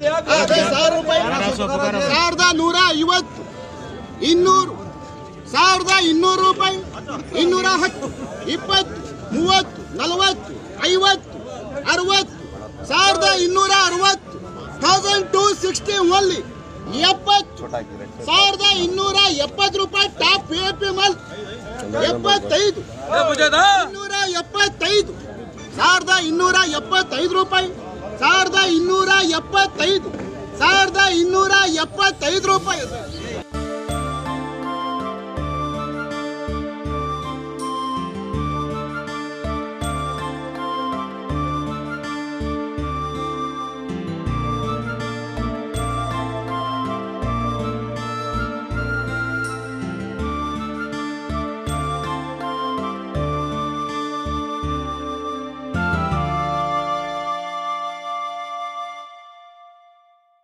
ಅದೇ ಸಾವಿರ ರೂಪಾಯಿ ಸಾವಿರದ ನೂರ ಐವತ್ತು ಇನ್ನೂರು ಸಾವಿರದ ಇನ್ನೂರು ರೂಪಾಯಿ ಇನ್ನೂರ ಹತ್ತು ಇಪ್ಪತ್ತು ಮೂವತ್ತು ನಲವತ್ತು ಐವತ್ತು ಅರವತ್ತು ಸಾವಿರದ ಇನ್ನೂರ ಅರವತ್ತು ಥೌಸಂಡ್ ಟೂ ಸಿಕ್ಸ್ಟಿ ಓನ್ಲಿ ಎಪ್ಪತ್ತು ಸಾವಿರದ ಇನ್ನೂರ ಎಪ್ಪತ್ತು ರೂಪಾಯಿ ಟಾಪ್ ಪಿ ಎ ಪಿ ಮಲ್ ಎಪ್ಪತ್ತೈದು ಇನ್ನೂರ ಎಪ್ಪತ್ತೈದು ಸಾವಿರದ ಇನ್ನೂರ ಎಪ್ಪತ್ತೈದು ರೂಪಾಯಿ ಸಾವಿರದ ಇನ್ನೂರ ಎಪ್ಪತ್ತೈದು ಸಾವಿರದ ಇನ್ನೂರ ಎಪ್ಪತ್ತೈದು ರೂಪಾಯಿ